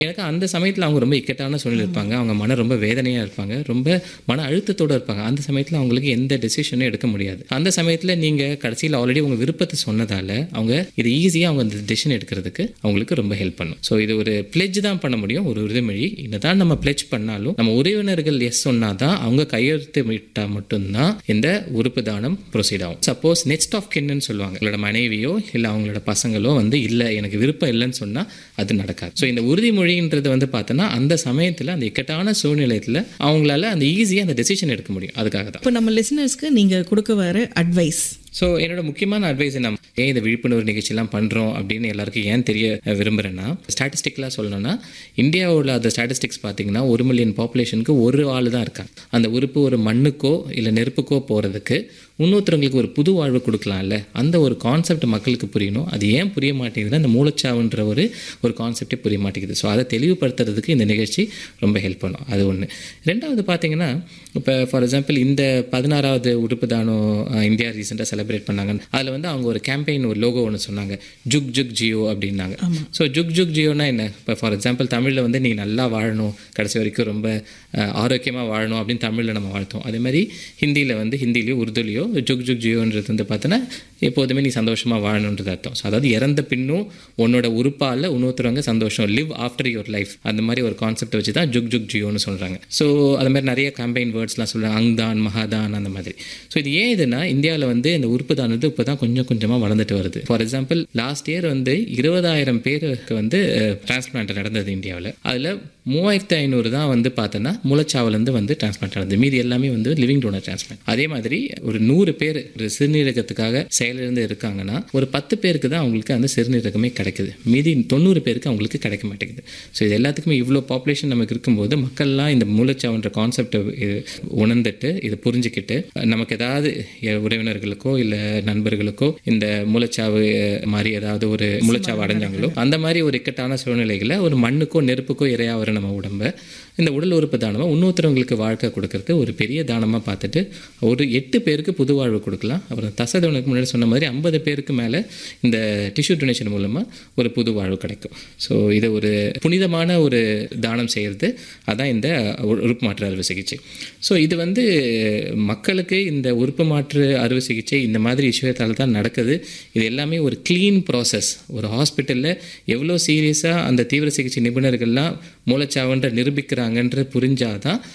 எனக்கு அந்த சமயத்தில் அவங்க ரொம்ப இக்கட்டான சூழ்நிலை இருப்பாங்க அவங்க மன ரொம்ப வேதனையாக இருப்பாங்க ரொம்ப மன அழுத்தத்தோடு இருப்பாங்க அந்த சமயத்தில் அவங்களுக்கு எந்த டெசிஷனும் எடுக்க முடியாது அந்த சமயத்தில் நீங்கள் கடைசியில் ஆல்ரெடி உங்கள் விருப்பத்தை சொன்னதால் அவங்க இது ஈஸியாக அவங்க அந்த டெசிஷன் எடுக்கிறதுக்கு அவங்களுக்கு ரொம்ப ஹெல்ப் பண்ணும் ஸோ இது ஒரு பிளெஜ் தான் பண்ண முடியும் ஒரு உறுதிமொழி என்னதான் நம்ம பிளெஜ் பண்ணாலும் நம்ம உறவினர்கள் எஸ் சொன்னால் தான் அவங்க கையெழுத்து விட்டால் மட்டும்தான் இந்த உறுப்பு தானம் ப்ரொசீட் ஆகும் சப்போஸ் நெக்ஸ்ட் ஆஃப் கின்னு சொல்லுவாங்க உங்களோட மனைவியோ இல்லை அவங்களோட பசங்களோ வந்து இல்லை எனக்கு விருப்பம் இல்லைன்னு சொன்னால் அது நடக்காது ஸோ இந்த உறுதிமொழின்றது வந்து பார்த்தோன்னா அந்த சமயத்தில் அந்த இக்கட்டான சூழ்நிலையத்தில் அவங்களால அந்த ஈஸியாக அந்த டெசிஷன் எடுக்க முடியும் அதுக்காக தான் இப்போ நம்ம லிசனர்ஸ்க்கு நீங்கள் கொடுக்க வர அட்வைஸ் ஸோ என்னோட முக்கியமான அட்வைஸ் நம்ம ஏன் இந்த விழிப்புணர்வு நிகழ்ச்சியெல்லாம் பண்ணுறோம் அப்படின்னு எல்லாருக்கும் ஏன் தெரிய விரும்புகிறேன்னா ஸ்டாட்டிஸ்டிக்லாம் சொல்லணும்னா இந்தியாவோட அந்த ஸ்டாட்டிஸ்டிக்ஸ் பார்த்தீங்கன்னா ஒரு மில்லியன் பாப்புலேஷனுக்கு ஒரு ஆள் தான் இருக்காங்க அந்த உறுப்பு ஒரு மண்ணுக்கோ இல்லை நெருப்புக்கோ போகிறதுக்கு இன்னொருத்தவங்களுக்கு ஒரு புது வாழ்வு கொடுக்கலாம்ல அந்த ஒரு கான்செப்ட் மக்களுக்கு புரியணும் அது ஏன் புரிய மாட்டேங்குதுன்னா இந்த மூலச்சாவுன்ற ஒரு ஒரு கான்செப்டே புரிய மாட்டேங்குது ஸோ அதை தெளிவுபடுத்துறதுக்கு இந்த நிகழ்ச்சி ரொம்ப ஹெல்ப் பண்ணும் அது ஒன்று ரெண்டாவது பார்த்தீங்கன்னா இப்போ ஃபார் எக்ஸாம்பிள் இந்த பதினாறாவது உறுப்பு தானம் அஹ், இந்தியா ரீசெண்டாக செலிப்ரேட் பண்ணாங்க அதில் வந்து அவங்க ஒரு கேம்பெயின் ஒரு லோகோ ஒன்று சொன்னாங்க ஜுக் ஜுக் ஜியோ அப்படின்னாங்க ஸோ ஜுக் ஜுக் ஜியோனா என்ன இப்போ ஃபார் எக்ஸாம்பிள் தமிழில் வந்து நீ நல்லா வாழணும் கடைசி வரைக்கும் ரொம்ப ஆரோக்கியமாக வாழணும் அப்படின்னு தமிழில் நம்ம வாழ்த்தோம் அதே மாதிரி ஹிந்தியில் வந்து ஹிந்திலேயோ உருதுலேயோ ஜுக் ஜுக் ஜியோன்றது வந்து பார்த்தோன்னா எப்போதுமே நீ சந்தோஷமாக வாழணுன்றது அர்த்தம் ஸோ அதாவது இறந்த பின்னும் உன்னோட உறுப்பால் இன்னொருத்தவங்க சந்தோஷம் லிவ் ஆஃப்டர் யுவர் லைஃப் அந்த மாதிரி ஒரு கான்செப்ட் வச்சு தான் ஜுக் ஜுக் ஜியோன்னு சொல்கிறாங்க ஸோ அது மாதிரி நிறைய கேம்பெயின் வேர்ட்ஸ்லாம் சொல்கிறாங்க அங்தான் மகாதான் அந்த மாதிரி ஸோ இது ஏன் இதுனா இந்தியாவில் வந்து இந்த உறுப்பு தானது இப்போ தான் கொஞ்சம் கொஞ்சமாக வளர்ந்துட்டு வருது ஃபார் எக்ஸாம்பிள் லாஸ்ட் இயர் வந்து இருபதாயிரம் பேருக்கு வந்து டிரான்ஸ்பிளான்ட் நடந்தது இந்தியாவில் அதில் மூவாயிரத்து ஐநூறு தான் வந்து பார்த்தோன்னா முளைச்சாவிலேருந்து வந்து டிரான்ஸ்பிளான்ட் நடந்தது மீதி எல்லாமே வந்து லிவிங் டோனர் டிரான்ஸ்பிளான்ட் அதே மாதிரி ஒரு நூறு பேர் ஒரு சிறுநீரகத்துக்காக செயலிருந்து இருக்காங்கன்னா ஒரு பத்து பேருக்கு தான் அவங்களுக்கு அந்த சிறுநீரகமே கிடைக்குது மீதி தொண்ணூறு பேருக்கு அவங்களுக்கு கிடைக்க மாட்டேங்குது ஸோ இது எல்லாத்துக்குமே இவ்வளோ பாப்புலேஷன் நமக்கு இருக்கும்போது மக்கள்லாம் இந்த மூலச்சாவுன்ற கான்செப்டை உணர்ந்துட்டு இதை புரிஞ்சுக்கிட்டு நமக்கு ஏதாவது எ- உறவினர்களுக்கோ இல்லை நண்பர்களுக்கோ இந்த மூலச்சாவு மாதிரி ஏதாவது ஒரு மூலச்சாவு அடைஞ்சாங்களோ அந்த மாதிரி ஒரு இக்கட்டான சூழ்நிலைகளை ஒரு மண்ணுக்கோ நெருப்புக்கோ இரையாகிற நம்ம உடம்ப இந்த உடல் உறுப்பு தானமாக இன்னொருத்தவங்களுக்கு வாழ்க்கை கொடுக்கறது ஒரு பெரிய தானமாக பார்த்துட்டு ஒரு எட்டு பேருக்கு புது வாழ்வு கொடுக்கலாம் அப்புறம் தசதவனுக்கு முன்னாடி சொன்ன மாதிரி ஐம்பது பேருக்கு மேலே இந்த டிஷ்யூ டொனேஷன் மூலமாக ஒரு புது வாழ்வு கிடைக்கும் ஸோ இதை ஒரு புனிதமான ஒரு தானம் செய்கிறது அதான் இந்த உ- உறுப்பு மாற்று அறுவை சிகிச்சை ஸோ இது வந்து மக்களுக்கு இந்த உறுப்பு மாற்று அறுவை சிகிச்சை இந்த மாதிரி விஷயத்தால் தான் நடக்குது இது எல்லாமே ஒரு க்ளீன் ப்ராசஸ் ஒரு ஹாஸ்பிட்டலில் எவ்வளோ சீரியஸாக அந்த தீவிர சிகிச்சை நிபுணர்கள்லாம் மூலச்சாவுன்ற நிரூபிக்கிறாங்கன்ற புரிஞ்சாதான்